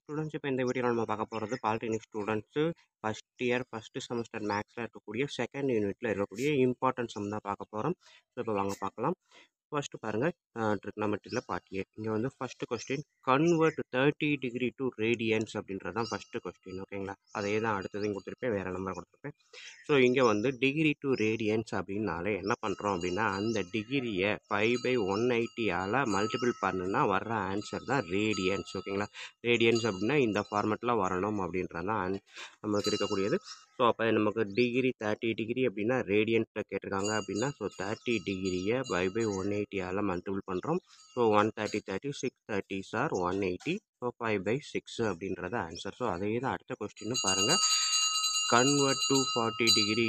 students இப்போ இந்த வீடியோவில் நம்ம பார்க்க போகிறது polytechnic students first year first semester மேக்ஸில் இருக்கக்கூடிய செகண்ட் யூனிட்டில் இருக்கக்கூடிய இம்பார்ட்டன்ட் சம் தான் பார்க்க போகிறோம் ஸோ இப்போ வாங்க பார்க்கலாம் ஃபஸ்ட்டு பாருங்கள் ட்ரிக்னாமெட்ரியில் பார்ட் ஏ இங்கே வந்து first question convert thirty degree to radians அப்படின்றது தான் ஃபஸ்ட்டு கொஸ்டின் ஓகேங்களா அதே தான் அடுத்ததையும் கொடுத்துருப்பேன் வேறு நம்பர் கொடுத்துருப்பேன் ஸோ இங்கே வந்து டிகிரி டு ரேடியன்ஸ் அப்படின்னாலே என்ன பண்ணுறோம் அப்படின்னா அந்த டிகிரியை ஃபைவ் பை ஒன் எயிட்டியால் மல்டிபிள் பண்ணுனா வர்ற ஆன்சர் தான் ரேடியன்ஸ் ஓகேங்களா ரேடியன்ஸ் அப்படின்னா இந்த ஃபார்மெட்டில் வரணும் அப்படின்றது தான் ஆன் நமக்கு இருக்கக்கூடியது ஸோ அப்போ நமக்கு டிகிரி தேர்ட்டி டிகிரி அப்படின்னா ரேடியன்ஸில் கேட்டிருக்காங்க அப்படின்னா ஸோ தேர்ட்டி டிகிரியை ஃபைவ் பை ஒன் எயிட்டியால் மல்டிபிள் பண்ணுறோம் so one thirty thirty six thirty sir one eighty so five by six அப்படின்றத ஆன்சர் ஸோ அதே தான் அடுத்த கொஸ்டின்னு பாருங்கள் convert two forty degree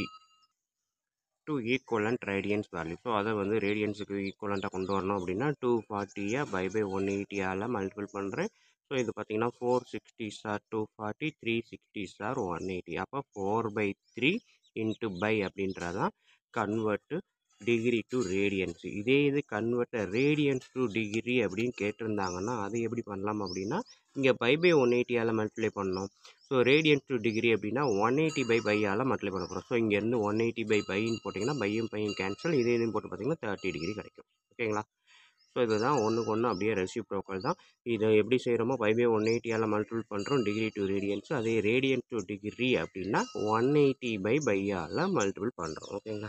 to equivalent radians value so அதை வந்து ரேடியன்ஸுக்கு ஈக்குவலண்ட்டாக கொண்டு வரணும் அப்படின்னா டூ ஃபார்ட்டியை பை பை ஒன் எயிட்டியால் மல்டிபிள் பண்ணுறேன் ஸோ இது பார்த்தீங்கன்னா four sixty star two forty three sixty star one eighty அப்போ four by three into pi அப்படின்றதான் கன்வெர்ட்டு டிகிரி டு ரேடியன்ஸ் இதே இது கன்வெர்ட் ரேடியன்ஸ் டு டிகிரி அப்படின்னு கேட்டிருந்தாங்கன்னா அது எப்படி பண்ணலாம் அப்படின்னா இங்கே பை பை ஒன் எயிட்டியால் மல்டிப்ளை பண்ணணும் ஸோ ரேடியன்ஸ் டு டிகிரி அப்படின்னா ஒன் எயிட்டி பை பையால் மல்டிப்ளை பண்ண போகிறோம் ஸோ இங்கேருந்து ஒன் எயிட்டி பை பைன்னு போட்டிங்கன்னா பையும் பையும் கேன்சல் இதே இதுன்னு போட்டு பார்த்தீங்கன்னா தேர்ட்டி டிகிரி கிடைக்கும் ஓகேங்களா ஸோ இதுதான் ஒன்றுக்கு ஒன்று அப்படியே ரெசிப்ரோக்கல் தான் இதை எப்படி செய்கிறோமோ பை பை ஒன் எயிட்டியால் மல்டிபிள் பண்ணுறோம் டிகிரி டு ரேடியன்ஸ் அதே ரேடியன்ஸ் டு டிகிரி அப்படின்னா ஒன் எயிட்டி பை பையால் மல்டிபிள் பண்ணுறோம் ஓகேங்களா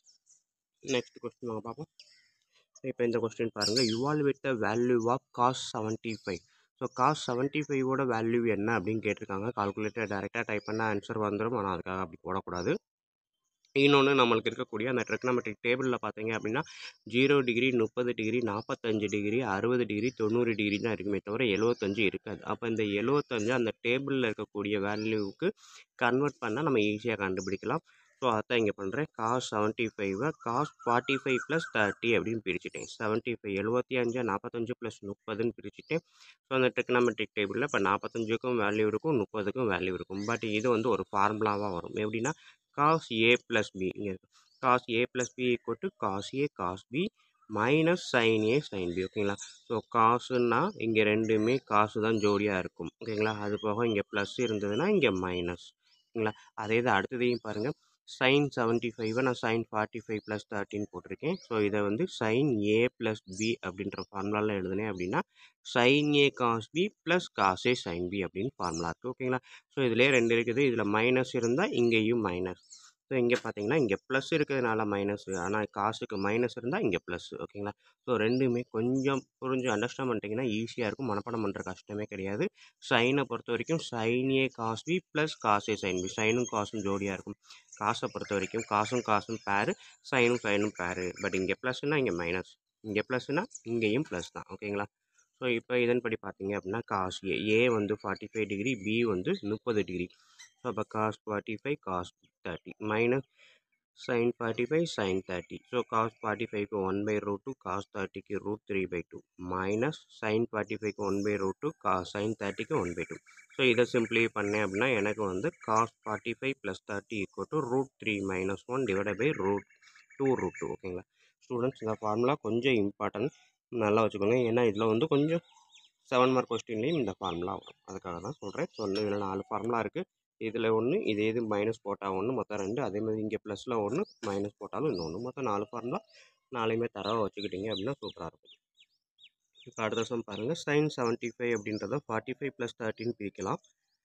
நெக்ஸ்ட் கொஸ்டின் வாங்க பார்ப்போம் இப்போ இந்த கொஸ்டின் பாருங்கள் evaluate the value of cos seventy five so cos seventy ஃபைவோட வேல்யூ என்ன அப்படின்னு கேட்டிருக்காங்க கால்குலேட்டர் டேரெக்டாக டைப் பண்ணால் ஆன்சர் வந்துடும் ஆனால் அதுக்காக அப்படி போடக்கூடாது இன்னொன்று நம்மளுக்கு இருக்கக்கூடிய அந்த ட்ரிக்னாமெட்ரிக் டேபிளில் பார்த்தீங்க அப்படின்னா ஜீரோ டிகிரி முப்பது டிகிரி நாற்பத்தஞ்சு டிகிரி அறுபது டிகிரி தொண்ணூறு டிகிரி தான் இருக்குமே தவிர எழுபத்தஞ்சு இருக்காது அப்போ இந்த எழுபத்தஞ்சு அந்த டேபிளில் இருக்கக்கூடிய வேல்யூவுக்கு கன்வெர்ட் பண்ணால் நம்ம ஈஸியாக கண்டுபிடிக்கலாம் ஸோ அதான் இங்கே பண்ணுறேன் காஸ் செவன்ட்டி ஃபைவை cos forty five plus thirty அப்படின்னு பிரிச்சுட்டேன் செவன்ட்டி ஃபைவ் எழுபத்தி அஞ்சு நாற்பத்தஞ்சு ப்ளஸ் முப்பதுன்னு பிரிச்சுட்டேன் ஸோ அந்த டெக்னாமெட்ரிக் டேபிளில் இப்போ நாற்பத்தஞ்சுக்கும் வேல்யூ இருக்கும் முப்பதுக்கும் வேல்யூ இருக்கும் பட் இது வந்து ஒரு ஃபார்முலாவாக வரும் எப்படின்னா காஸ் ஏ ப்ளஸ் பி இங்கே cos A plus B equal to cos A cos B minus sine A sine B ஓகேங்களா ஸோ காசுன்னா இங்கே ரெண்டுமே காசு தான் ஜோடியாக இருக்கும் ஓகேங்களா அது போக இங்கே ப்ளஸ் இருந்ததுன்னா இங்கே மைனஸ் ஓகேங்களா அதே இது அடுத்ததையும் பாருங்கள் சைன் செவன்ட்டி ஃபைவை நான் சைன் ஃபார்ட்டி ஃபைவ் ப்ளஸ் தேர்ட்டின்னு போட்டிருக்கேன் ஸோ இதை வந்து சைன் ஏ ப்ளஸ் பி அப்படின்ற ஃபார்முலாவில் எழுதுனேன் அப்படின்னா sine A cos B plus cos A sine B அப்படின்னு ஃபார்முலா இருக்குது ஓகேங்களா ஸோ இதிலே ரெண்டு இருக்குது இதில் மைனஸ் இருந்தால் இங்கேயும் மைனஸ் ஸோ இங்கே பார்த்தீங்கன்னா இங்கே ப்ளஸ் இருக்கிறதுனால மைனஸ் ஆனால் காசுக்கு மைனஸ் இருந்தால் இங்கே ப்ளஸ் ஓகேங்களா ஸோ ரெண்டுமே கொஞ்சம் புரிஞ்சு அண்டர்ஸ்டாண்ட் பண்ணிட்டீங்கன்னா ஈஸியாக இருக்கும் மனப்பாடம் பண்ணுற கஷ்டமே கிடையாது சைனை பொறுத்த வரைக்கும் sine A cos B plus cos A sine B சைனும் காசும் ஜோடியாக இருக்கும் காசை பொறுத்த வரைக்கும் காசும் காசும் பேரு சைனும் சைனும் பேரு பட் இங்கே ப்ளஸ்னால் இங்கே மைனஸ் இங்கே ப்ளஸ்னால் இங்கேயும் ப்ளஸ் தான் ஓகேங்களா ஸோ இப்போ இதன்படி பார்த்தீங்க அப்படின்னா காஸ் ஏ ஏ வந்து ஃபார்ட்டி ஃபைவ் டிகிரி பி வந்து முப்பது டிகிரி ஸோ அப்போ cos forty five cos thirty minus sine forty five sine thirty so cos forty ஃபைவ்க்கு one by root two cos தேர்ட்டிக்கு root three by two minus sine forty ஃபைவ்க்கு one by root two கா sine தேர்ட்டிக்கு one by two so இதை simply பண்ணேன் அப்படின்னா எனக்கு வந்து cos forty five plus thirty equal to root three minus one divide by root two root two ஓகேங்களா students இந்த ஃபார்முலா கொஞ்சம் இம்பார்ட்டன்ட் நல்லா வச்சுக்கோங்க ஏன்னா இதில் வந்து கொஞ்சம் செவன் மார்க் கொஸ்டின்லேயும் இந்த ஃபார்முலா வரும் அதுக்காக தான் சொல்கிறேன் ஸோ இன்னும் இதில் நாலு ஃபார்முலா இருக்குது இதில் ஒன்று இது எது மைனஸ் போட்டால் ஒன்று மொத்தம் ரெண்டு அதே மாதிரி இங்கே ப்ளஸில் ஒன்று மைனஸ் போட்டாலும் இன்னொன்று மொத்தம் நாலு ஃபார்முலா நாளையுமே தரவை வச்சுக்கிட்டீங்க அப்படின்னா சூப்பராக இருக்கும் இப்போ அடுத்த வருஷம் பாருங்கள் சைன் செவன்ட்டி ஃபைவ் அப்படின்றத ஃபார்ட்டி ஃபைவ் ப்ளஸ் தேர்ட்டின்னு பிரிக்கலாம்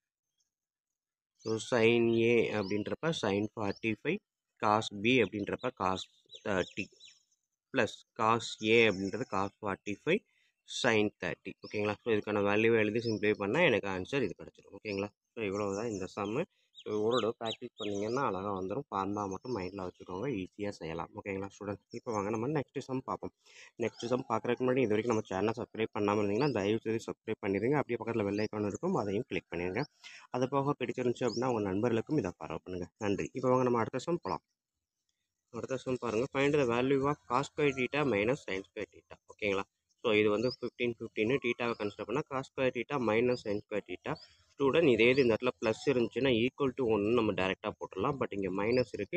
ஸோ சைன் ஏ அப்படின்றப்ப sine forty five cos B அப்படின்றப்ப cos thirty plus cos A அப்படின்றது cos forty five sine thirty ஓகேங்களா ஸோ இதுக்கான வேல்யூ எழுதி சிம்ப்ளை பண்ணால் எனக்கு ஆன்சர் இது கிடச்சிடும் ஓகேங்களா ஸோ இவ்வளோ தான் இந்த சம்மு ஸோ ஒரு தடவை ப்ராக்டிஸ் பண்ணிங்கன்னா அழகாக வந்துடும் ஃபார்முலா மட்டும் மைண்டில் வச்சுக்கோங்க ஈஸியாக செய்யலாம் ஓகேங்களா ஸ்டூடெண்ட் இப்போ வாங்க நம்ம நெக்ஸ்ட் சம் பார்ப்போம் நெக்ஸ்ட் சம் பார்க்குறதுக்கு முன்னாடி இது வரைக்கும் நம்ம சேனல் சப்ஸ்கிரைப் பண்ணாமல் இருந்தீங்கன்னா தயவு செய்து சப்ஸ்கிரைப் பண்ணிடுங்க அப்படியே பக்கத்தில் வெள்ளை ஐக்கான் இருக்கும் அதையும் கிளிக் பண்ணிடுங்க அது போக பிடிச்சிருந்துச்சு அப்படின்னா உங்கள் நண்பர்களுக்கும் இதை ஃபாலோ பண்ணுங்கள் நன்றி இப்போ வாங்க நம்ம அடுத்த சம் போகலாம் அடுத்த சம் பாருங்கள் find the value of cos square theta minus sine square theta ஓகேங்களா ஸோ இது வந்து ஃபிஃப்டீன் ஃபிஃப்டின்னு டீட்டாவை கன்சிடர் பண்ணால் cos square theta minus sine square theta student இதே இது இந்த இடத்துல ப்ளஸ் இருந்துச்சுன்னா ஈக்குவல் டு ஒன்று நம்ம டேரெக்டாக போட்டுடலாம் பட் இங்கே மைனஸ் இருக்குது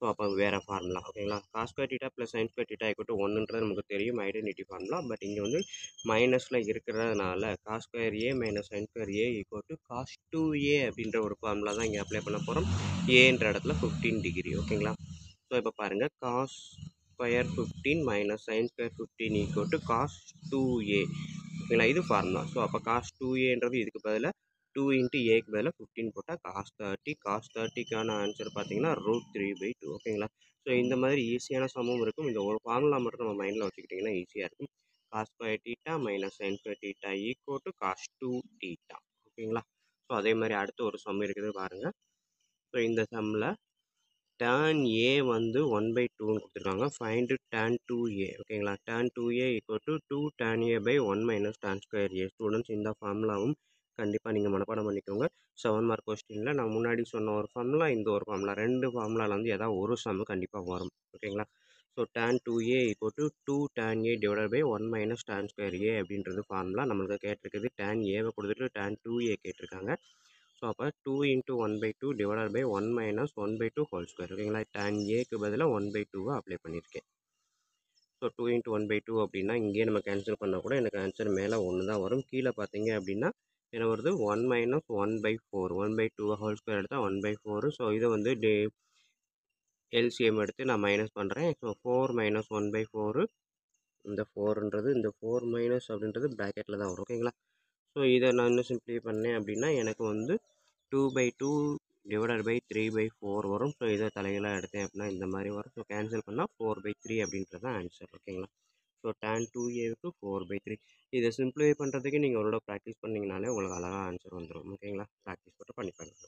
ஸோ அப்போ வேறு ஃபார்முலா ஓகேங்களா cos square theta plus sine square theta equal to ஒன்றுன்றது நமக்கு தெரியும் ஐடென்டிட்டி ஃபார்முலா பட் இங்கே வந்து மைனஸில் இருக்கிறதுனால cos square A minus sine square A equal to cos two A அப்படின்ற ஒரு ஃபார்முலா தான் இங்கே அப்ளை பண்ண போகிறோம் ஏன்ற இடத்துல ஃபிஃப்டீன் டிகிரி ஓகேங்களா ஸோ இப்போ பாருங்கள் cos square fifteen minus sine square fifteen equal to cos two A ஓகேங்களா இது ஃபார்முலா ஸோ அப்போ காஸ் டூ ஏன்றது இதுக்கு பதிலாக டூ இன்ட்டு ஏக்கு பதிலாக ஃபிஃப்டீன் போட்டால் காஸ் தேர்ட்டி காஸ் தேர்ட்டிக்கான ஆன்சர் பார்த்தீங்கன்னா ரூட் த்ரீ பை டூ ஓகேங்களா ஸோ இந்த மாதிரி ஈஸியான சமம் இருக்கும் இந்த ஒரு ஃபார்முலா மட்டும் நம்ம மைண்டில் வச்சுக்கிட்டிங்கன்னா ஈஸியாக இருக்கும் cos square theta minus sine square theta equal to cos two theta ஓகேங்களா ஸோ அதே மாதிரி அடுத்த ஒரு சம் இருக்குது பாருங்கள் ஸோ இந்த சம்மில் டேன் ஏ வந்து ஒன் பை டூன்னு கொடுத்துருக்காங்க ஃபைண்டு டேன் டூ ஏ ஓகேங்களா tan two A equal to two tan A by one minus tan square A students இந்த ஃபார்முலாவும் கண்டிப்பாக நீங்கள் மனப்பாடம் பண்ணிக்கோங்க செவன் மார்க் கொஸ்டினில் நான் முன்னாடி சொன்ன ஒரு ஃபார்முலா இந்த ஒரு ஃபார்முலா ரெண்டு ஃபார்முலாவில் வந்து ஏதாவது ஒரு சம் கண்டிப்பாக வரும் ஓகேங்களா so tan two A equal to two tan A divide by one minus tan square A அப்படின்றது ஃபார்முலா நம்மளுக்கு கேட்டிருக்குது டேன் ஏவை கொடுத்துட்டு டேன் டூ ஏ கேட்டிருக்காங்க ஸோ அப்போ two into one by two divide by one minus one by two whole square ஓகேங்களா tan ஏக்கு பதிலாக one by டூவை அப்ளை பண்ணியிருக்கேன் so two into one by two அப்படின்னா இங்கேயே நம்ம கேன்சல் பண்ணால் கூட எனக்கு ஆன்சர் மேலே ஒன்று தான் வரும் கீழே பார்த்தீங்க அப்படின்னா என்ன வருது one minus one by four one by two whole square எடுத்தால் ஒன் பை ஃபோரு ஸோ இதை வந்து டே எல்சிஎம் எடுத்து நான் மைனஸ் பண்ணுறேன் so four minus one by four இந்த ஃபோருன்றது இந்த ஃபோர் மைனஸ் அப்படின்றது ப்ராக்கெட்டில் தான் வரும் ஓகேங்களா ஸோ இதை நான் இன்னும் சிம்ப்ளி பண்ணேன் அப்படின்னா எனக்கு வந்து two by two divided by three by four வரும் ஸோ இதை தலைகளாக எடுத்தேன் அப்படின்னா இந்த மாதிரி வரும் ஸோ கேன்சல் பண்ணால் ஃபோர் பை த்ரீ அப்படின்றது தான் ஆன்சர் ஓகேங்களா ஸோ டேன் டூ ஏவுக்கு ஃபோர் பை த்ரீ இதை சிம்பிளிஃபை பண்ணுறதுக்கு நீங்கள் ஒரு ப்ராக்டிஸ் பண்ணிங்கனாலே உங்களுக்கு அழகாக ஆன்சர் வந்துடும் ஓகேங்களா ப்ராக்டிஸ் மட்டும் பண்ணி பாருங்க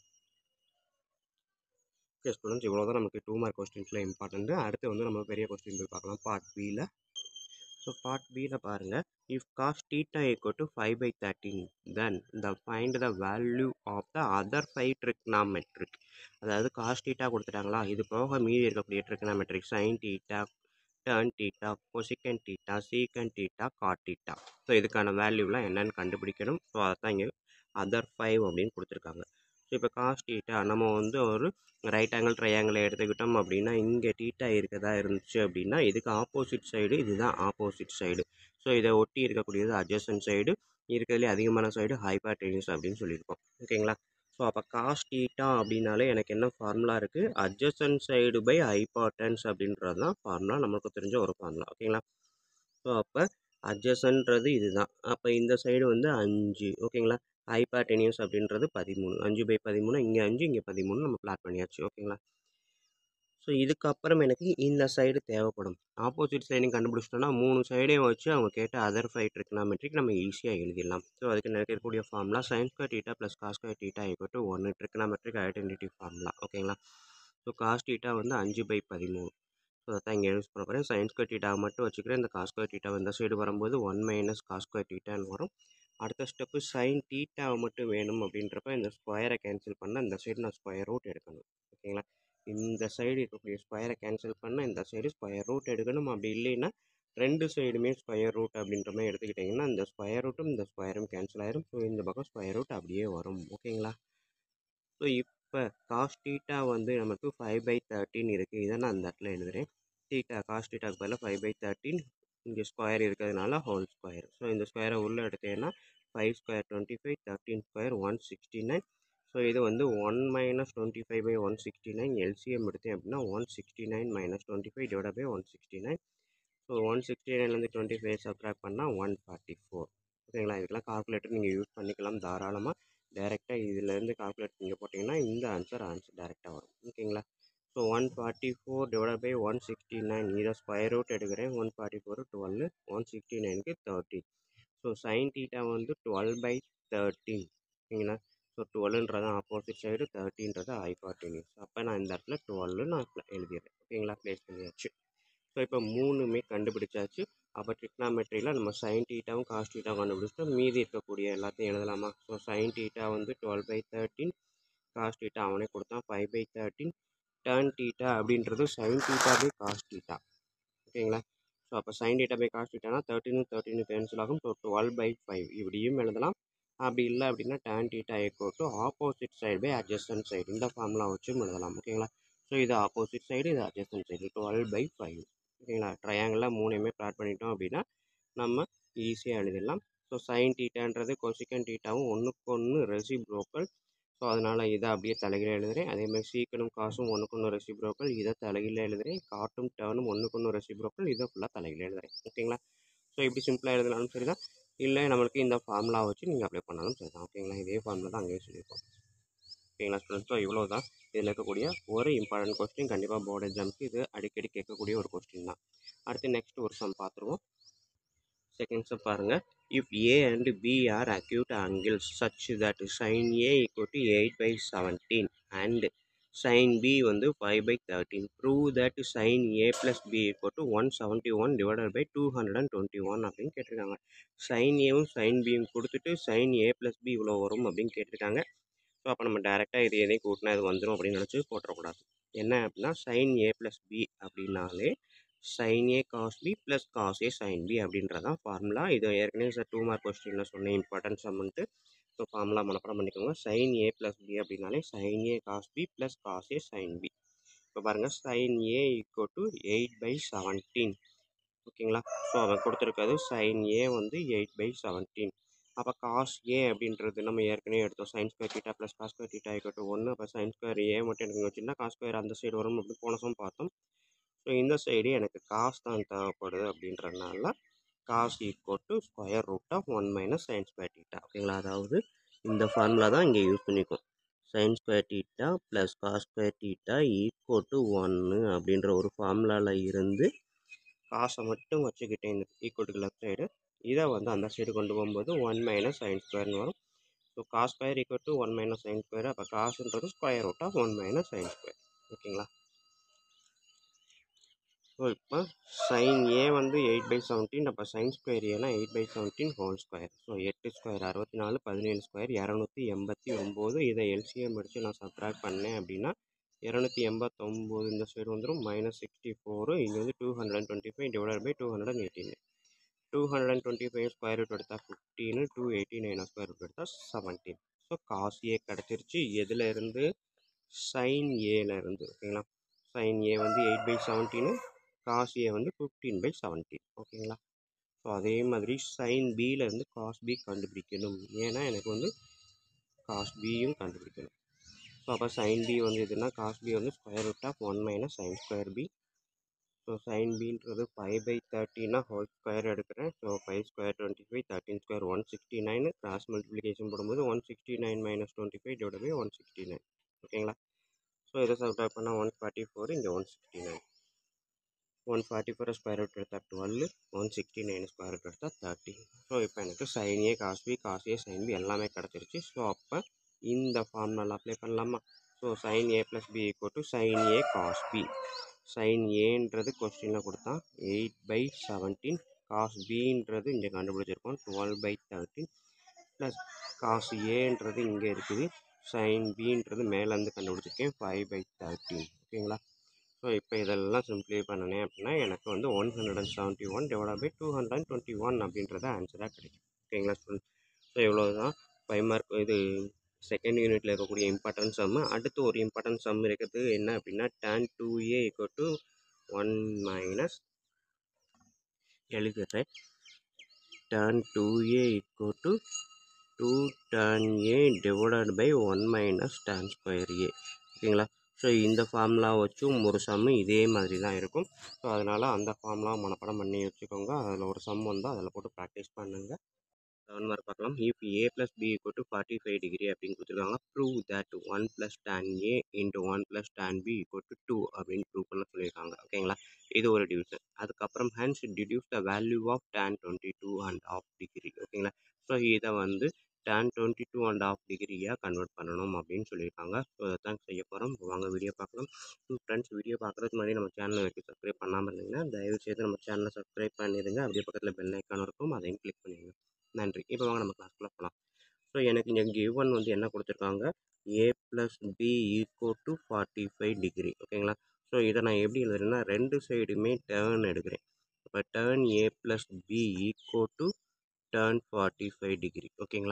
ஓகே ஸ்டூடெண்ட்ஸ் இவ்வளோ தான் நமக்கு டூ மார்க் கொஸ்டின்ஸில் இம்பார்ட்டன்ட்டு அடுத்து வந்து நம்ம பெரிய கொஸ்டின் போய் பார்க்கலாம் பார்ட் பியில் ஸோ பார்ட் பியில் பாருங்கள் if cos theta equal to five by thirteen then the find the value of the other five trigonometric அதாவது காஸ் டீட்டா கொடுத்துட்டாங்களா இது போக மீதி இருக்கக்கூடிய trigonometric sine theta tan theta cosecant theta secant theta cot theta so இதுக்கான வேல்யூலாம் என்னென்னு கண்டுபிடிக்கணும் ஸோ அதை தான் இங்கே அதர் ஃபைவ் அப்படின்னு கொடுத்துருக்காங்க ஸோ இப்போ காஸ் டீட்டா நம்ம வந்து ஒரு ரைட் ஆங்கிள் ட்ரையாங்கிளை எடுத்துக்கிட்டோம் அப்படின்னா இங்கே டீட்டா இருக்கதா இருந்துச்சு அப்படின்னா இதுக்கு ஆப்போசிட் சைடு இதுதான் ஆப்போசிட் சைடு ஸோ இதை ஒட்டி இருக்கக்கூடியது அட்ஜஸ்டன் சைடு இருக்கிறதுலே அதிகமான சைடு ஹைபார்டெனிஸ் அப்படின்னு சொல்லியிருக்கோம் ஓகேங்களா ஸோ அப்போ காஸ் டீட்டா அப்படின்னாலே எனக்கு என்ன ஃபார்முலா இருக்குது அட்ஜஸ்டன் சைடு பை ஹைபார்டன்ஸ் அப்படின்றது தான் ஃபார்முலா நமக்கு தெரிஞ்ச ஒரு ஃபார்முலா ஓகேங்களா ஸோ அப்போ அட்ஜசன்றது இதுதான் அப்போ இந்த சைடு வந்து அஞ்சு ஓகேங்களா ஹைபார்டெனியஸ் அப்படின்றது பதிமூணு அஞ்சு பை பதிமூணு இங்கே அஞ்சு இங்கே பதிமூணு நம்ம பிளாட் பண்ணியாச்சு ஓகேங்களா ஸோ இதுக்கப்புறம் எனக்கு இந்த சைடு தேவைப்படும் ஆப்போசிட் சைடையும் கண்டுபிடிச்சிட்டோன்னா மூணு சைடையும் வச்சு அவங்க கேட்ட அதர் ஃபைட் ட்ரிக்னாமெட்ரிக் நம்ம ஈஸியாக எழுதிடலாம் ஸோ அதுக்கு இருக்கக்கூடிய formula sine square theta plus cos square theta equal to ஒன்று ட்ரிக்னாமெட்ரிக் ஐடென்டிட்டி ஃபார்முலா ஓகேங்களா ஸோ காஸ் டீட்டா வந்து அஞ்சு பை பதிமூணு ஸோ அதான் இங்கே யூஸ் பண்ண போகிறேன் சைன் ஸ்கொயர் டீட்டா மட்டும் வச்சுக்கிறேன் இந்த காஸ் ஸ்கொயர் டீட்டா இந்த சைடு வரும்போது ஒன் மைனஸ் காஸ் ஸ்கொயர் டீட்டான்னு வரும் அடுத்த ஸ்டெப்பு சைன் டீட்டாவை மட்டும் வேணும் அப்படின்றப்ப இந்த ஸ்கொயரை கேன்சல் பண்ண இந்த சைடு நான் ஸ்கொயர் ரூட் எடுக்கணும் ஓகேங்களா இந்த சைடு இருக்கக்கூடிய ஸ்கொயரை கேன்சல் பண்ண இந்த சைடு ஸ்கொயர் ரூட் எடுக்கணும் அப்படி இல்லைன்னா ரெண்டு சைடுமே ஸ்கொயர் ரூட் அப்படின்ற மாதிரி எடுத்துக்கிட்டிங்கன்னா இந்த ஸ்கொயர் ரூட்டும் இந்த ஸ்கொயரும் கேன்சல் ஆயிரும் ஸோ இந்த பக்கம் ஸ்கொயர் ரூட் அப்படியே வரும் ஓகேங்களா ஸோ இப்போ காஸ் டீட்டா வந்து நமக்கு ஃபைவ் பை தேர்ட்டின் இருக்குது இதை நான் அந்த இடத்துல எழுதுகிறேன் டீட்டா காஸ் டீட்டாக்கு பதிலாக ஃபைவ் பை தேர்ட்டின் இங்கே ஸ்கொயர் இருக்கிறதுனால ஹோல் ஸ்கொயர் ஸோ இந்த ஸ்கொயரை உள்ளே எடுத்தேன்னா five square twenty five thirteen square one sixty nine so இது வந்து one minus twenty five by one sixty nine LCM எடுத்தேன் அப்படின்னா one sixty nine minus twenty five divide by one sixty nine so one sixty நைன்லேருந்து twenty five subtract பண்ணால் one forty four ஓகேங்களா இதுக்கெல்லாம் calculator நீங்கள் use பண்ணிக்கலாம் தாராளமாக டேரெக்டாக இதுலேருந்து கால்குலேட் நீங்கள் போட்டிங்கன்னா இந்த ஆன்சர் ஆன்சர் டேரெக்டாக வரும் ஓகேங்களா so one forty four divide by one sixty nine இதை ஸ்கொயர் ரூட் எடுக்கிறேன் one forty four twelve one sixty நைனுக்கு தேர்ட்டி ஸோ சைன் டீட்டா வந்து டுவெல் பை தேர்ட்டின் ஓகேங்களா ஸோ டுவெல்ன்றது ஆப்போசிட் சைடு தேர்ட்டின்றது ஹைபார்டினியூஸ் அப்போ நான் இந்த இடத்துல டுவெல் நான் எழுதிடுறேன் ஓகேங்களா ப்ளேஸ் பண்ணியாச்சு ஸோ இப்போ மூணுமே கண்டுபிடிச்சாச்சு அப்போ ட்ரிக்னாமெட்ரியில் நம்ம சைன் டீட்டாவும் காஸ் டீட்டாவும் கண்டுபிடிச்சிட்டோம் மீதி இருக்கக்கூடிய எல்லாத்தையும் எழுதலாமா ஸோ சைன் டீட்டா வந்து twelve by thirteen cos theta அவனே கொடுத்தான் five by thirteen tan theta அப்படின்றது sine theta by cos theta ஓகேங்களா ஸோ அப்போ சைன் டீட்டா பை காஸ் டீட்டானா தேர்ட்டினு தேர்ட்டினு கேன்சல் ஆகும் ஸோ டுவெல் பை ஃபைவ் இப்படியும் எழுதலாம் அப்படி இல்லை அப்படின்னா tan theta equal to opposite side by adjacent side இந்த ஃபார்முலா வச்சும் எழுதலாம் ஓகேங்களா ஸோ இது ஆப்போசிட் சைடு இது adjacent side twelve by five ஓகேங்களா ட்ரையாங்கிளாக மூணுமே ப்ளாட் பண்ணிட்டோம் அப்படின்னா நம்ம ஈஸியாக எழுதிடலாம் ஸோ சைன் டீட்டான்றது கொசிக்கன் டீட்டாவும் ஒன்றுக்கு ஒன்று ரெசிப்ரோக்கல் ஸோ அதனால் இதை அப்படியே தலைகீழ எழுதுகிறேன் அதேமாதிரி சீக்கனும் காசும் ஒன்றுக்கு ஒன்று ரெசிப்ரோக்கல் இதை தலைகீழ எழுதுகிறேன் காட்டும் டேர்னும் ஒன்றுக்கு ஒன்று ரெசிப்ரோக்கல் இதை ஃபுல்லாக தலைகீழ எழுதுகிறேன் ஓகேங்களா ஸோ இப்படி சிம்பிளாக எழுதினாலும் சரி தான் இல்லை நம்மளுக்கு இந்த ஃபார்முலா வச்சு நீங்கள் அப்ளை பண்ணாலும் சரி தான் ஓகேங்களா இதே ஃபார்முலா தான் அங்கேயும் சொல்லியிருக்கோம் ஓகேங்களா ஸ்டூடெண்ட்ஸ் ஸோ இவ்வளோ தான் இதில் இருக்கக்கூடிய ஒரு இம்பார்ட்டன்ட் கொஸ்டின் கண்டிப்பாக போர்டு எக்ஸாமுக்கு இது அடிக்கடி கேட்கக்கூடிய ஒரு கொஸ்டின் தான் அடுத்து நெக்ஸ்ட் ஒரு சம் பார்த்துருவோம் செகண்ட் சம் பாருங்கள் if A and B are acute angles such that sine A equal to eight by seventeen and sine B வந்து five by thirteen prove that sine A plus B equal to one seventy one divided by two hundred and twenty one அப்படின்னு கேட்டிருக்காங்க sign ஏவும் sign பியும் கொடுத்துட்டு sign A plus B இவ்வளோ வரும் அப்படின்னு கேட்டிருக்காங்க ஸோ அப்போ நம்ம டேரெக்டாக இது எதையும் கூட்டினா இது வந்துடும் அப்படின்னு நினச்சி போட்டுறக்கூடாது என்ன அப்படின்னா சைன் ஏ ப்ளஸ் பி அப்படின்னாலே sine A cos B plus cos A sine B அப்படின்றதான் ஃபார்முலா இது ஏற்கனவே சார் டூ மார்க் கொஸ்டினில் சொன்ன இம்பார்ட்டன்ஸ் அமௌண்ட்டு ஸோ ஃபார்முலா மனப்பாடம் பண்ணிக்கோங்க சைன் ஏ ப்ளஸ் பி அப்படின்னாலே sine A cos B plus cos A sine B இப்போ பாருங்கள் sine A equal to eight by seventeen ஓகேங்களா ஸோ அவன் கொடுத்துருக்காது சைன் ஏ வந்து எயிட் பை செவன்டீன் அப்போ காஸ் ஏ அப்படின்றது நம்ம ஏற்கனவே எடுத்தோம் sine square theta plus cos square theta equal ஒன்று அப்போ சைன் ஸ்கொயர் ஏ மட்டும் எனக்கு வச்சுருந்தா காஸ் ஸ்கொயர் அந்த சைடு வரும் அப்படி போன சம் பார்த்தோம் ஸோ இந்த சைடு எனக்கு காஸ் தான் தேவைப்படுது அப்படின்றதுனால cos equal to square root of one minus sine square theta ஓகேங்களா அதாவது இந்த ஃபார்முலா தான் இங்கே யூஸ் பண்ணிக்கும் sine square theta plus cos square theta equal to ஒன்று அப்படின்ற ஒரு ஃபார்முலாவில் இருந்து காசை மட்டும் வச்சுக்கிட்டே இந்த ஈக்குவல் டு லெஃப்ட் சைடு இதை வந்து அந்த சைடு கொண்டு போகும்போது ஒன் மைனஸ் சைன் ஸ்கொயர்னு வரும் so cos square equal to one minus sine square அப்போ காசுன்றது square root of one minus sine square ஓகேங்களா ஸோ இப்போ சைன் ஏ வந்து எயிட் பை செவன்டீன் அப்போ சைன் ஸ்கொயர் ஏனா eight by seventeen whole square so எட்டு ஸ்கொயர் அறுபத்தி நாலு பதினேழு ஸ்கொயர் இரநூத்தி எண்பத்தி ஒம்பது இதை எல்சிஎம் அடித்து நான் சப்ட்ராக்ட் பண்ணேன் அப்படின்னா இரநூத்தி எண்பத்தொம்போது இந்த சைடு வந்துடும் மைனஸ் சிக்ஸ்டி ஃபோரு இங்கே வந்து two hundred and twenty five divide by two hundred and eighteen two hundred and twenty five square root எடுத்தால் fifteen two eighty nine square root எடுத்தால் செவன்டீன் ஸோ காஸ் ஏ கிடச்சிருச்சு எதில் இருந்து sign ஏல இருந்து ஓகேங்களா சைன் ஏ வந்து eight by seventeen cos A வந்து ஃபிஃப்டீன் பை செவன்டீன் ஓகேங்களா ஸோ அதே மாதிரி சைன் பியிலேருந்து காஸ் பி கண்டுபிடிக்கணும் ஏன்னா எனக்கு வந்து காஸ் பியும் கண்டுபிடிக்கணும் ஸோ அப்போ சைன் பி வந்து எதுனா காஸ் பி வந்து square root of one minus sine square B so sine பின்றது ஃபைவ் பை தேர்ட்டினா ஹோல் ஸ்கொயர் எடுக்கிறேன் so five square twenty five thirteen square one sixty nine cross multiplication போடும்போது one sixty nine minus twenty five divide by one sixty nine ஓகேங்களா so இதை subtract பண்ணால் one forty four இங்கே one sixty nine one forty four square root எடுத்தால் twelve one sixty nine square root எடுத்தால் thirty so இப்போ எனக்கு sine A cos B cos A sine B எல்லாமே கிடச்சிருச்சு ஸோ அப்போ இந்த ஃபார்முலா அப்ளை பண்ணலாமா so sine A plus B equal to sine A cos B sine ஏன்றது கொஸ்டினில் கொடுத்தா எயிட் பை செவன்டீன் காஸ் பின்றது இங்கே கண்டுபிடிச்சிருக்கோம் twelve by thirteen plus cos ஏன்றது இங்கே இருக்குது சைன் பின்றது மேலேருந்து கண்டுபிடிச்சிருக்கேன் ஃபைவ் பை தேர்ட்டின் ஓகேங்களா ஸோ இப்போ இதெல்லாம் சிம்ப்ளை பண்ணினேன் அப்படின்னா எனக்கு வந்து one hundred and seventy one divide by two hundred and twenty one அப்படின்றத ஆன்சராக கிடைக்கும் ஓகேங்களா ஸ்டூடெண்ட் ஸோ இவ்வளோ தான் ஃபைவ் மார்க் இது செகண்ட் யூனிட்டில் இருக்கக்கூடிய இம்பார்ட்டன்ஸ் சம்மு அடுத்து ஒரு இம்பார்ட்டன்ட் சம் இருக்குது என்ன அப்படின்னா tan two A equal to one minus எழுதுகிறேன் tan two A equal to two tan A divided by one minus tan square A ஓகேங்களா ஸோ இந்த ஃபார்முலா வச்சும் ஒரு சம்மு இதே மாதிரி தான் இருக்கும் ஸோ அதனால் அந்த ஃபார்முலா மனப்பாடம் பண்ணி வச்சுக்கோங்க அதில் ஒரு சம் வந்தால் அதில் போட்டு ப்ராக்டிஸ் பண்ணுங்கள் செவன் மார்க் பார்க்கலாம் if A plus B equal to forty five degree அப்படின்னு கொடுத்துருக்காங்க prove that one plus tan A into one plus tan B equal to two அப்படின்னு ப்ரூவ் பண்ண சொல்லியிருக்காங்க ஓகேங்களா இது ஒரு டிவிஷன் அதுக்கப்புறம் hence deduce the value of tan twenty two and half degree ஓகேங்களா ஸோ இதை வந்து tan twenty two and half டிகிரியாக கன்வெர்ட் பண்ணணும் அப்படின்னு சொல்லியிருக்காங்க ஸோ அதை தான் செய்ய போகிறோம் வாங்க வீடியோ பார்க்கலாம் ஃப்ரெண்ட்ஸ் வீடியோ பார்க்குறதுக்கு முன்னாடி நம்ம சேனலை வரைக்கும் சப்ஸ்கிரைப் பண்ணாமல் இருந்தீங்கன்னா தயவு செய்து நம்ம சேனலை சப்ஸ்கிரைப் பண்ணிடுங்க அப்படியே பக்கத்தில் பெல் ஐக்கான் இருக்கும் அதையும் கிளிக் பண்ணிடுங்க நன்றி இப்போ வாங்க நம்ம கிளாஸ்க்குள்ளே போகலாம் ஸோ எனக்கு இங்கே கிவன் வந்து என்ன கொடுத்துருக்காங்க A plus B equal to forty five degree ஓகேங்களா ஸோ இதை நான் எப்படி எழுதுறேன்னா ரெண்டு சைடுமே டேர்ன் எடுக்கிறேன் இப்போ tan A plus B equal to tan forty five degree ஓகேங்களா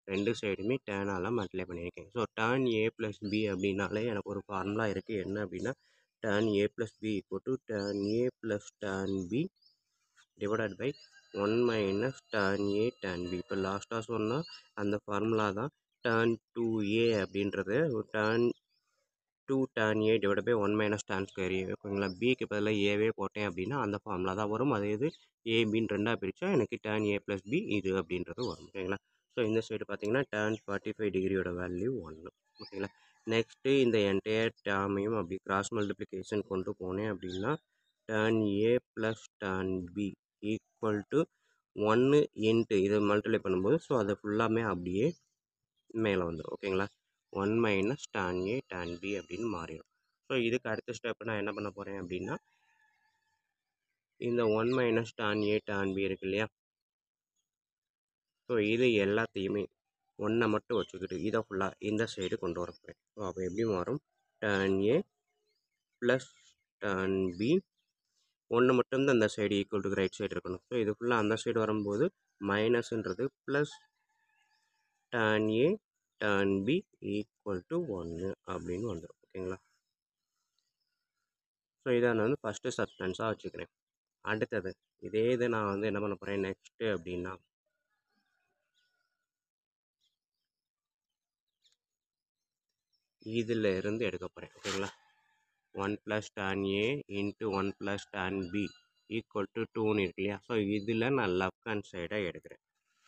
ரெண்டு சைடுமே டேனால் மல்டிப்ளை பண்ணியிருக்கேன் so tan A plus B அப்படின்னாலே எனக்கு ஒரு ஃபார்முலா இருக்குது என்ன அப்படின்னா tan A plus B equal to tan A plus tan B divided by one minus tan A tan B இப்போ லாஸ்ட்டாக சொன்னால் அந்த ஃபார்முலா தான் டேன் டூ ஏ அப்படின்றது tan two tan A divide by one minus tan square A ஓகேங்களா பிக்கு பதிலாக ஏவே போட்டேன் அப்படின்னா அந்த ஃபார்முலா தான் வரும் அதே இது ஏபின்னு ரெண்டாக பிரித்தா எனக்கு டேன் ஏ ப்ளஸ் பி இது அப்படின்றது வரும் ஓகேங்களா ஸோ இந்த சைடு பார்த்தீங்கன்னா டேன் ஃபார்ட்டி ஃபைவ் டிகிரியோட வேல்யூ ஒன்று ஓகேங்களா நெக்ஸ்ட்டு இந்த என்டையர் டேமையும் அப்படி கிராஸ் மல்டிப்ளிகேஷன் கொண்டு போனேன் அப்படின்னா tan A plus tan B equal to ஒன்று இன்ட்டு இதை மல்டிப்ளை பண்ணும்போது ஸோ அதை ஃபுல்லாமே அப்படியே மேலே வந்துடும் ஓகேங்களா one minus tan A tan B அப்படின்னு மாறிடும் ஸோ இதுக்கு அடுத்த ஸ்டெப் நான் என்ன பண்ண போகிறேன் அப்படின்னா இந்த one minus tan A tan B இருக்கு இல்லையா ஸோ இது எல்லாத்தையுமே ஒன்றை மட்டும் வச்சுக்கிட்டு இதை ஃபுல்லாக இந்த சைடு கொண்டு வர போகிறேன் ஸோ அப்போ எப்படி மாறும் tan A plus tan B ஒன்று மட்டும்தான் இந்த side equal to right side இருக்கணும் ஸோ இது ஃபுல்லாக அந்த சைடு வரும்போது மைனஸ்ன்றது plus tan A tan B equal to ஒன்று அப்படின்னு வந்துடும் ஓகேங்களா ஸோ இதை நான் வந்து ஃபஸ்ட்டு சப்ஸ்டன்ஸாக வச்சுக்கிறேன் அடுத்தது இதே இது நான் வந்து என்ன பண்ண போகிறேன் நெக்ஸ்ட்டு அப்படின்னா இதில் இருந்து எடுக்க போகிறேன் ஓகேங்களா one plus tan A into one plus tan B equal to டூன்னு இருக்கு இல்லையா ஸோ இதில் நான் லெஃப்ட் ஹேண்ட் சைடாக எடுக்கிறேன்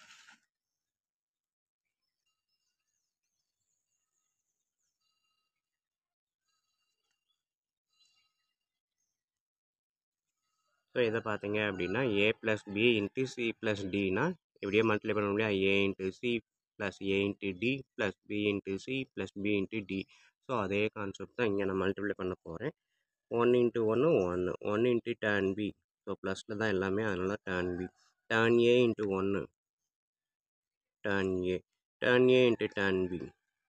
ஸோ இதை பார்த்தீங்க அப்படின்னா A plus B into C plus டினா இப்படியே மல்டிப்ளை பண்ண முடியாது A into C plus A into D plus B into C plus B into D so அதே கான்செப்ட் தான் இங்கே நான் மல்டிப்ளை பண்ண போகிறேன் ஒன் இன்ட்டு ஒன்று ஒன்று one into tan B so ப்ளஸில் தான் எல்லாமே அதனால் tan B tan A into ஒன்று tan A tan A into tan B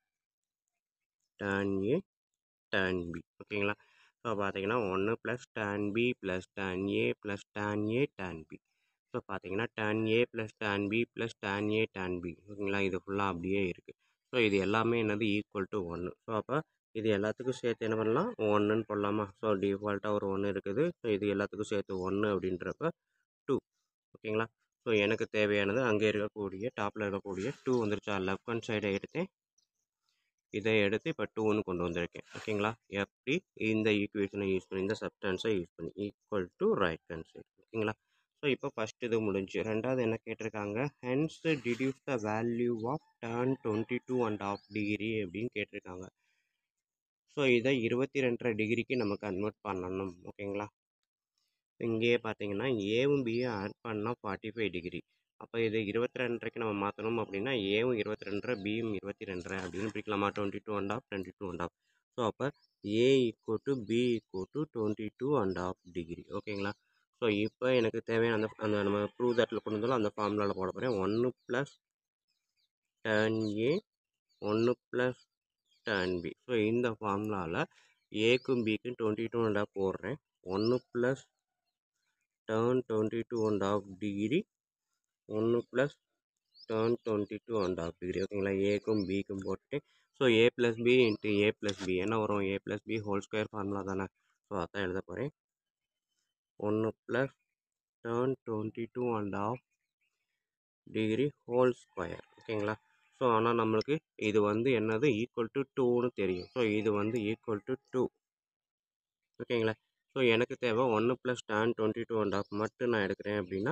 tan A tan B ஓகேங்களா ஸோ பார்த்தீங்கன்னா ஒன்று plus tan B plus tan A plus tan A tan B so பார்த்தீங்கன்னா tan A plus tan B plus tan A tan B ஓகேங்களா இது ஃபுல்லாக அப்படியே இருக்குது so இது எல்லாமே என்னது ஈக்குவல் டு ஒன்று ஸோ அப்போ இது எல்லாத்துக்கும் சேர்த்து என்ன பண்ணலாம் ஒன்றுன்னு போடலாமா ஸோ டிஃபால்ட்டாக ஒரு ஒன்று இருக்குது ஸோ இது எல்லாத்துக்கும் சேர்த்து ஒன்று அப்படின்றப்ப டூ ஓகேங்களா ஸோ எனக்கு தேவையானது அங்கே இருக்கக்கூடிய டாப்பில் இருக்கக்கூடிய டூ வந்துருச்சா லெஃப்ட் ஹேண்ட் சைடை எடுத்தேன் இதை எடுத்து இப்போ டூன்னு கொண்டு வந்திருக்கேன் ஓகேங்களா எப்படி இந்த ஈக்குவேஷனை யூஸ் பண்ணி இந்த சப்ஸ்டன்ஸை யூஸ் பண்ணி equal to right hand side ஓகேங்களா ஸோ இப்போ ஃபஸ்ட் இது முடிஞ்சு ரெண்டாவது என்ன கேட்டிருக்காங்க hence deduce the value of tan twenty two and half degree அப்படின்னு கேட்டிருக்காங்க ஸோ இதை இருபத்தி ரெண்டரை டிகிரிக்கு நம்ம கன்வெர்ட் பண்ணணும் ஓகேங்களா இங்கேயே பார்த்தீங்கன்னா ஏவும் பியும் ஆட் பண்ணால் ஃபார்ட்டி ஃபைவ் டிகிரி அப்போ இது இருபத்தி ரெண்டரைக்கு நம்ம மாற்றணும் அப்படின்னா ஏவும் இருபத்தி ரெண்டரை பியும் இருபத்தி ரெண்டரை அப்படின்னு பிடிக்கலாமா twenty two and half twenty two and half so அப்போ A equal to B equal to twenty two and half degree ஓகேங்களா ஸோ இப்போ எனக்கு தேவையான அந்த அந்த நம்ம ப்ரூவ் தட்டில் கொண்டு வந்தாலும் அந்த ஃபார்முலாவில் போட போகிறேன் ஒன்று ப்ளஸ் டேன் ஏ ஒன்று ப்ளஸ் டேன் பி ஸோ இந்த ஃபார்முலாவில் ஏக்கும் பிக்கும் டுவெண்ட்டி டூ அண்ட் ஆஃப் போடுறேன் ஒன்று plus tan twenty two and half degree ஒன்று plus tan twenty two and half degree ஓகேங்களா ஏக்கும் பிக்கும் போட்டு so A plus B into A plus B என்ன வரும் A plus B whole square formula தானே ஸோ அதான் எழுத போகிறேன் ஒன்று plus tan twenty two and half degree whole square ஓகேங்களா ஸோ ஆனால் நம்மளுக்கு இது வந்து என்னது ஈக்குவல் டு டூன்னு தெரியும் ஸோ இது வந்து ஈக்குவல் டு டூ ஓகேங்களா ஸோ எனக்கு தேவை ஒன்று plus tan twenty two and half மட்டும் நான் எடுக்கிறேன் அப்படின்னா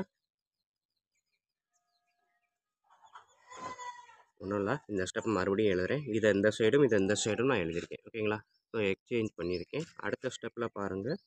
ஒன்றும் இல்லை இந்த ஸ்டெப் மறுபடியும் எழுதுகிறேன் இதை இந்த சைடும் இதை இந்த சைடும் நான் எழுதியிருக்கேன் ஓகேங்களா ஸோ எக்ஸ்சேஞ்ச் பண்ணியிருக்கேன் அடுத்த ஸ்டெப்பில் பாருங்கள்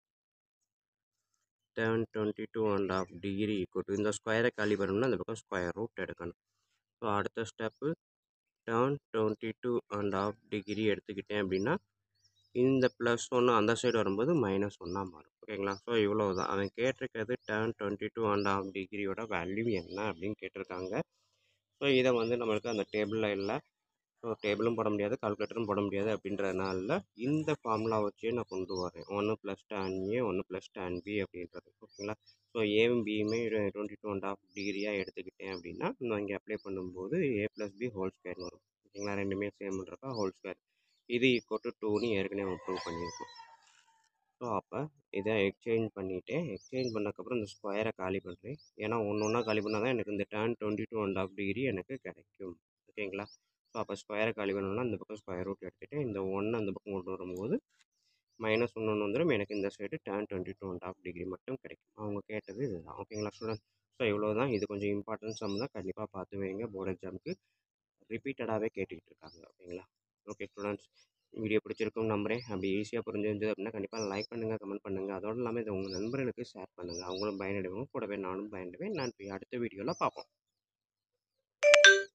tan twenty two and half degree equal to இந்த ஸ்கொயரை காலி பண்ணணும்னா அந்த பக்கம் ஸ்கொயர் ரூட் எடுக்கணும் ஸோ அடுத்த step tan twenty two and half degree எடுத்துக்கிட்டேன் அப்படின்னா இந்த ப்ளஸ் ஒன்று அந்த சைடு வரும்போது மைனஸ் ஒன்னாக மாறும் ஓகேங்களா ஸோ இவ்வளோ தான் அவன் கேட்டிருக்கிறது tan twenty two and half டிகிரியோட வேல்யூ என்ன அப்படின்னு கேட்டிருக்காங்க ஸோ இதை வந்து நம்மளுக்கு அந்த டேபிளில் இல்லை ஸோ டேபிளும் போட முடியாது கால்குலேட்டரும் போட முடியாது அப்படின்றதுனால இந்த ஃபார்முலா வச்சே நான் கொண்டு வரேன் ஒன்று ப்ளஸ் டேன் ஏ ஒன்று ப்ளஸ் டேன் பி அப்படின்றது ஓகேங்களா ஸோ ஏவும் பியுமே டுவெண்ட்டி டூ அண்ட் ஆஃப் டிகிரியாக எடுத்துக்கிட்டேன் அப்படின்னா நான் இங்கே அப்ளை பண்ணும்போது ஏ ப்ளஸ் பி ஹோல் ஸ்கொயர்னு வரும் ஓகேங்களா ரெண்டுமே சேம்ன்றப்ப ஹோல் ஸ்கொயர் இது ஈக்குவல் டு டூன்னு ஏற்கனவே ப்ரூவ் பண்ணியிருக்கோம் ஸோ அப்போ இதை எக்ஸ்சேஞ்ச் பண்ணிவிட்டேன் எக்ஸ்சேஞ்ச் பண்ணக்கப்புறம் இந்த ஸ்கொயரை காலி பண்ணுறேன் ஏன்னா ஒன்று ஒன்றா காலி பண்ணால் தான் எனக்கு இந்த tan twenty two and half degree எனக்கு கிடைக்கும் ஓகேங்களா ஸோ அப்போ ஸ்கொயரை காலி பண்ணணும்னா இந்த பக்கம் ஸ்கொயர் ரூட் எடுத்துகிட்டு இந்த ஒன்று அந்த பக்கம் கொண்டு வரும்போது மைனஸ் ஒன்று ஒன்று வந்துடும் எனக்கு இந்த side tan twenty two and half degree மட்டும் கிடைக்கும் அவங்க கேட்டது இதுதான் ஓகேங்களா ஸ்டூடெண்ட் ஸோ இவ்வளோ தான் இது கொஞ்சம் இம்பார்ட்டன்ஸ் சம் தான் கண்டிப்பாக பார்த்து வைங்க போர்டு எக்ஸாமுக்கு ரிப்பீட்டடாகவே கேட்டுக்கிட்டு இருக்காங்க ஓகேங்களா ஓகே ஸ்டூடெண்ட்ஸ் வீடியோ பிடிச்சிருக்கும் நம்புறேன் அப்படி ஈஸியாக புரிஞ்சிருந்தது அப்படின்னா கண்டிப்பாக லைக் பண்ணுங்கள் கமெண்ட் பண்ணுங்கள் அதோடு இல்லாமல் இதை உங்கள் நண்பர்களுக்கு ஷேர் பண்ணுங்கள் அவங்களும் பயனடைவாங்க கூடவே நானும் பயனடைவேன் நான் அடுத்த வீடியோவில் பார்ப்போம்